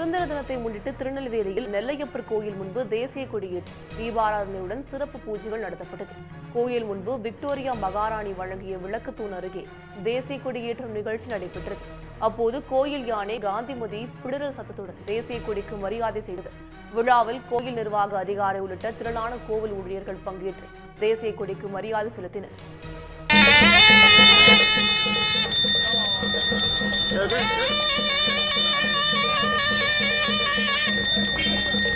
சுதந்திர தினத்தை முன்னிட்டு திருநெல்வேலியில் நெல்லையப்பர் கோயில் முன்பு தேசிய கொடியேற்றம் தீபாராதனையுடன் சிறப்பு பூஜைகள் நடத்தப்பட்டது கோயில் முன்பு விக்டோரியா மகாராணி வழங்கிய விளக்குத்தூண் அருகே தேசிய கொடியேற்றும் நிகழ்ச்சி நடைபெற்றது அப்போது கோயில் யானை காந்திமதி பிடரல் சத்தத்துடன் தேசிய கொடிக்கு மரியாதை செய்தது விழாவில் கோயில் நிர்வாக அதிகாரி உள்ளிட்ட திரளான கோவில் ஊழியர்கள் பங்கேற்று தேசிய கொடிக்கு மரியாதை செலுத்தினர் Okay.